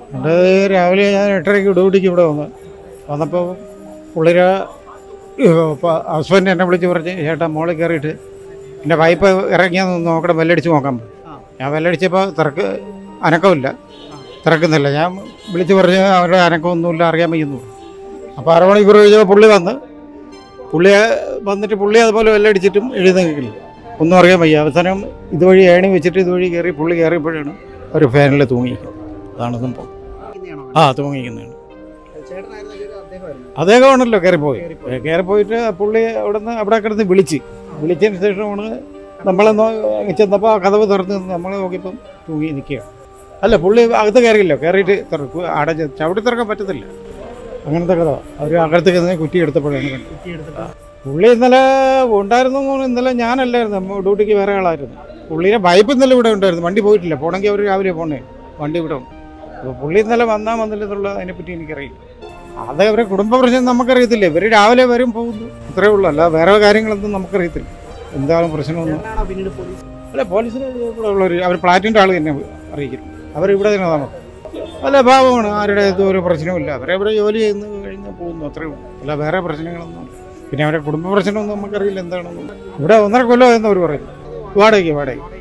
അത് രാവിലെ ഞാൻ എട്ടരയ്ക്ക് ഡ്യൂട്ടിക്ക് ഇവിടെ വന്നു വന്നപ്പോൾ പുള്ളിര ഹസ്ബൻഡ് എന്നെ വിളിച്ച് പറഞ്ഞ് ചേട്ടാ മോളിൽ കയറിയിട്ട് എൻ്റെ പൈപ്പ് ഇറങ്ങിയാന്ന് നോക്കണം ബെല്ലടിച്ച് നോക്കാൻ പറഞ്ഞു. ഞാൻ ബെല്ലടിച്ചപ്പോൾ തിരക്ക് അനക്കമില്ല തിരക്കുന്നില്ല ഞാൻ വിളിച്ച് പറഞ്ഞ് അവരുടെ അനക്കമൊന്നുമില്ല അറിയാൻ വയ്യുന്നു അപ്പോൾ അരമണിക്കൂർ കഴിഞ്ഞപ്പോൾ പുള്ളി വന്ന് പുള്ളി വന്നിട്ട് പുള്ളി അതുപോലെ ബെല്ലടിച്ചിട്ടും എഴുതുന്നില്ല ഒന്നും അറിയാൻ വയ്യ അവസാനം ഇതുവഴി ഏണി വെച്ചിട്ട് ഇതുവഴി കയറി പുള്ളി കയറിയപ്പോഴാണ് ഒരു ഫാനിൽ തൂങ്ങിയിരിക്കുന്നത് അതാണ് സംഭവം ആ തൂങ്ങിയിരിക്കുന്നതാണ് അദ്ദേഹമാണല്ലോ കയറിപ്പോയി കയറിപ്പോയിട്ട് പുള്ളി അവിടെ നിന്ന് അവിടെ കിടന്ന് വിളിച്ച് വിളിച്ചതിന് ശേഷമാണ് നമ്മളെ നോ- ചെന്നപ്പോൾ ആ കഥവ് തുറന്ന് നമ്മൾ നോക്കിയപ്പം തൂങ്ങി നിൽക്കുക അല്ല പുള്ളി അകത്ത് കയറിയില്ലോ കയറിയിട്ട് തുറക്കും അവിടെ ചെ- ചവിട്ടി തുറക്കാൻ പറ്റത്തില്ല അങ്ങനത്തെ കഥ അവർ അകത്ത് കയറി കുറ്റി എടുത്തപ്പോഴാണ് കണ്ടത് പുള്ളി ഇന്നലെ ഉണ്ടായിരുന്നു എന്ന് പറഞ്ഞാൽ ഇന്നലെ ഞാനല്ലായിരുന്നു നമ്മ ഡ്യൂട്ടിക്ക് വേറെ ആളായിരുന്നു പുള്ളിയുടെ വൈപ്പ് ഇന്നലെ ഇവിടെ ഉണ്ടായിരുന്നു വണ്ടി പോയിട്ടില്ല പോണെങ്കിൽ അവർ രാവിലെ പോണേ വണ്ടി ഇവിടെ ഉണ്ട് അപ്പോൾ പുള്ളി ഇന്നലെ വന്നാൽ വന്നില്ല എന്നുള്ള അതിനെപ്പറ്റി എനിക്കറിയില്ല അത് അവരെ കുടുംബ പ്രശ്നം നമുക്കറിയത്തില്ല ഇവർ രാവിലെ വരും പോകുന്നു ഇത്രയേ ഉള്ളൂ അല്ല വേറെ കാര്യങ്ങളൊന്നും നമുക്കറിയത്തില്ല എന്താണ് പ്രശ്നമൊന്നും പിന്നീട് പോലീസ് അല്ല പോലീസിന് ഇവിടെ ഉള്ളവർ അവർ പ്ലാറ്റിൻ്റെ ആൾ തന്നെ അറിയിക്കും അവരിവിടെ തന്നെ താമസം അല്ല പാവമാണ് ആരുടെ ഇതും ഒരു പ്രശ്നവുമില്ല അവരവരെ ജോലി ചെയ്യുന്നു കഴിഞ്ഞ് പോകുന്നു അത്രയേ ഉള്ളൂ അല്ല വേറെ പ്രശ്നങ്ങളൊന്നും ഇല്ല. പിന്നെ അവരുടെ കുടുംബ പ്രശ്നമൊന്നും നമുക്കറിയില്ല എന്താണെന്നും ഇവിടെ ഒന്നര കൊല്ലം എന്ന് അവർ പറയുന്നു വാടകയ്ക്ക് വാടകയ്ക്ക്